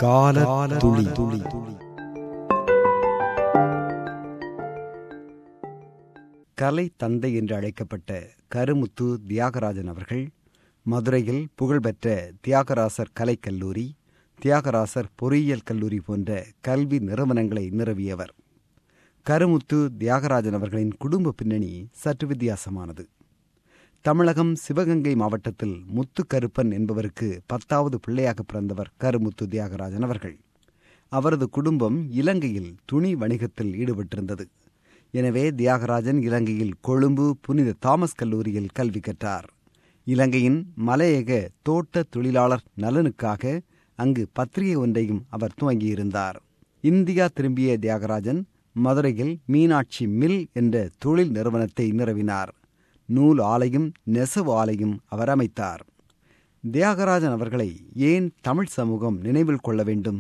கால துளி துளி கலை தந்தை என்று அழைக்கப்பட்ட கருமுத்து தியாகராஜன் அவர்கள் மதுரையில் புகழ்பெற்ற தியாகராசர் கலைக்கல்லூரி தியாகராசர் பொறியியல் கல்லூரி போன்ற கல்வி நிறுவனங்களை நிறுவியவர் கருமுத்து தியாகராஜன் அவர்களின் குடும்ப பின்னணி சற்று வித்தியாசமானது தமிழகம் சிவகங்கை மாவட்டத்தில் முத்துக்கருப்பன் என்பவருக்கு பத்தாவது பிள்ளையாக பிறந்தவர் கருமுத்து தியாகராஜன் அவர்கள் அவரது குடும்பம் இலங்கையில் துணி வணிகத்தில் ஈடுபட்டிருந்தது எனவே தியாகராஜன் இலங்கையில் கொழும்பு புனித தாமஸ் கல்லூரியில் கல்வி கற்றார் இலங்கையின் மலையக தோட்ட தொழிலாளர் நலனுக்காக அங்கு பத்திரிகை ஒன்றையும் அவர் துவங்கியிருந்தார் இந்தியா திரும்பிய தியாகராஜன் மதுரையில் மீனாட்சி மில் என்ற தொழில் நிறுவனத்தை நிறுவினார் நூல் ஆலையும் நெசவு ஆலையும் அவர் அமைத்தார் தியாகராஜன் அவர்களை ஏன் தமிழ் சமூகம் நினைவில் கொள்ள வேண்டும்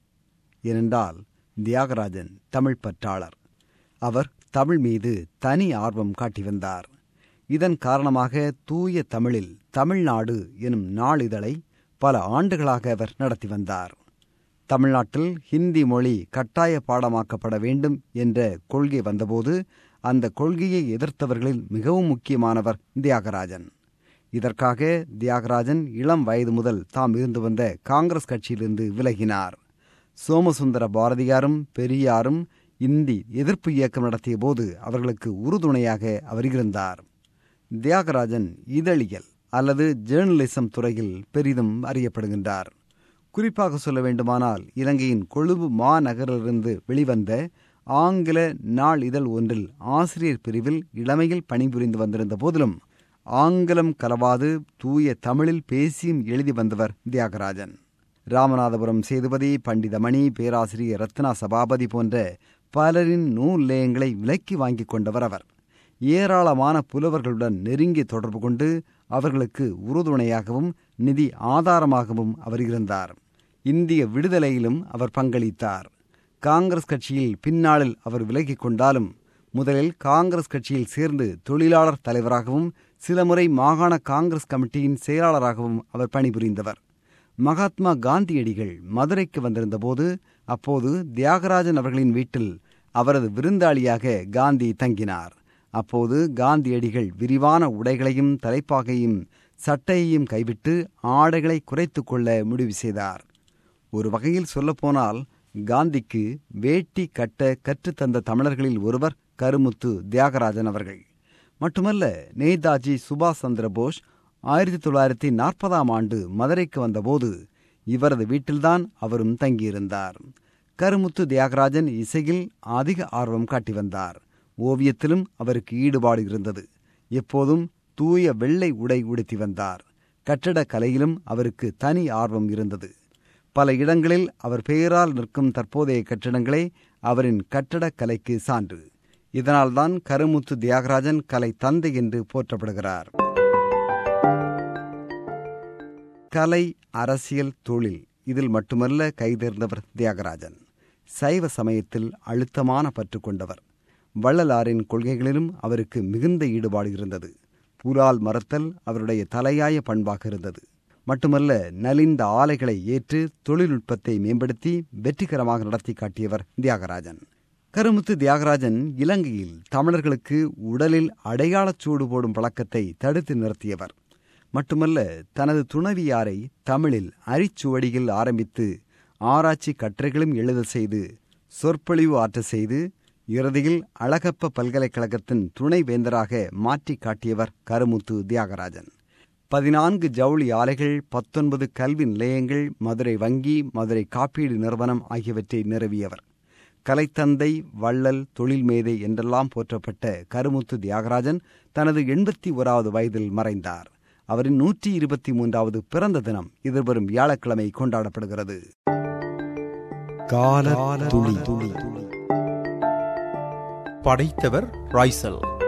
ஏனென்றால் தியாகராஜன் தமிழ் பற்றாளர் அவர் தமிழ் மீது தனி ஆர்வம் காட்டி வந்தார் இதன் காரணமாக தூய தமிழில் தமிழ்நாடு எனும் நாளிதழை பல ஆண்டுகளாக அவர் நடத்தி வந்தார் தமிழ்நாட்டில் ஹிந்தி மொழி கட்டாய பாடமாக்கப்பட வேண்டும் என்ற கொள்கை வந்தபோது அந்த கொள்கையை எதிர்த்தவர்களில் மிகவும் முக்கியமானவர் தியாகராஜன் இதற்காக தியாகராஜன் இளம் வயது முதல் தாம் இருந்து வந்த காங்கிரஸ் கட்சியிலிருந்து விலகினார் சோமசுந்தர பாரதியாரும் பெரியாரும் இந்தி எதிர்ப்பு இயக்கம் நடத்திய போது அவர்களுக்கு உறுதுணையாக அவர் இருந்தார் தியாகராஜன் இதழியல் அல்லது ஜேர்னலிசம் துறையில் பெரிதும் அறியப்படுகின்றார் குறிப்பாக சொல்ல வேண்டுமானால் இலங்கையின் கொழும்பு மாநகரிலிருந்து வெளிவந்த ஆங்கில நாள் இதழ் ஒன்றில் ஆசிரியர் பிரிவில் இளமையில் பணிபுரிந்து வந்திருந்த போதிலும் ஆங்கிலம் கலவாது தூய தமிழில் பேசியும் எழுதி வந்தவர் தியாகராஜன் ராமநாதபுரம் சேதுபதி பண்டிதமணி பேராசிரியர் ரத்னா சபாபதி போன்ற பலரின் நூல் லேயங்களை விலக்கி வாங்கிக் கொண்டவர் அவர் ஏராளமான புலவர்களுடன் நெருங்கி தொடர்பு கொண்டு அவர்களுக்கு உறுதுணையாகவும் நிதி ஆதாரமாகவும் அவர் இருந்தார் இந்திய விடுதலையிலும் அவர் பங்களித்தார் காங்கிரஸ் கட்சியில் பின்னாளில் அவர் விலகிக் கொண்டாலும் முதலில் காங்கிரஸ் கட்சியில் சேர்ந்து தொழிலாளர் தலைவராகவும் சில முறை மாகாண காங்கிரஸ் கமிட்டியின் செயலாளராகவும் அவர் பணிபுரிந்தவர் மகாத்மா காந்தியடிகள் மதுரைக்கு வந்திருந்தபோது அப்போது தியாகராஜன் அவர்களின் வீட்டில் அவரது விருந்தாளியாக காந்தி தங்கினார் அப்போது காந்தியடிகள் விரிவான உடைகளையும் தலைப்பாகையும் சட்டையையும் கைவிட்டு ஆடைகளை குறைத்துக் கொள்ள முடிவு செய்தார் ஒரு வகையில் சொல்லப்போனால் காந்திக்கு வேட்டி கட்ட கற்றுத்தந்த தமிழர்களில் ஒருவர் கருமுத்து தியாகராஜன் அவர்கள் மட்டுமல்ல நேதாஜி சுபாஷ் சந்திர போஸ் ஆயிரத்தி தொள்ளாயிரத்தி நாற்பதாம் ஆண்டு மதுரைக்கு வந்தபோது இவரது வீட்டில்தான் அவரும் தங்கியிருந்தார் கருமுத்து தியாகராஜன் இசையில் அதிக ஆர்வம் காட்டி வந்தார் ஓவியத்திலும் அவருக்கு ஈடுபாடு இருந்தது எப்போதும் தூய வெள்ளை உடை உடுத்தி வந்தார் கட்டடக் கலையிலும் அவருக்கு தனி ஆர்வம் இருந்தது பல இடங்களில் அவர் பெயரால் நிற்கும் தற்போதைய கட்டிடங்களே அவரின் கட்டடக் கலைக்கு சான்று இதனால்தான் கருமுத்து தியாகராஜன் கலை தந்தை என்று போற்றப்படுகிறார் கலை அரசியல் தொழில் இதில் மட்டுமல்ல கைதேர்ந்தவர் தியாகராஜன் சைவ சமயத்தில் அழுத்தமான பற்று கொண்டவர் வள்ளலாரின் கொள்கைகளிலும் அவருக்கு மிகுந்த ஈடுபாடு இருந்தது புலால் மறத்தல் அவருடைய தலையாய பண்பாக இருந்தது மட்டுமல்ல நலிந்த ஆலைகளை ஏற்று தொழில்நுட்பத்தை மேம்படுத்தி வெற்றிகரமாக நடத்தி காட்டியவர் தியாகராஜன் கருமுத்து தியாகராஜன் இலங்கையில் தமிழர்களுக்கு உடலில் அடையாளச் சூடு போடும் பழக்கத்தை தடுத்து நிறுத்தியவர் மட்டுமல்ல தனது துணவியாரை தமிழில் அரிச்சுவடியில் ஆரம்பித்து ஆராய்ச்சி கட்டுரைகளும் எழுத செய்து சொற்பொழிவு ஆற்ற செய்து இறுதியில் அழகப்ப பல்கலைக்கழகத்தின் துணைவேந்தராக மாற்றி காட்டியவர் கருமுத்து தியாகராஜன் பதினான்கு ஜவுளி ஆலைகள் பத்தொன்பது கல்வி நிலையங்கள் மதுரை வங்கி மதுரை காப்பீடு நிறுவனம் ஆகியவற்றை நிறுவியவர் கலைத்தந்தை வள்ளல் தொழில் மேதை என்றெல்லாம் போற்றப்பட்ட கருமுத்து தியாகராஜன் தனது எண்பத்தி ஓராவது வயதில் மறைந்தார் அவரின் நூற்றி இருபத்தி மூன்றாவது பிறந்த தினம் எதிர்வரும் வியாழக்கிழமை கொண்டாடப்படுகிறது கால துளி துளி படைத்தவர் ராய்சல்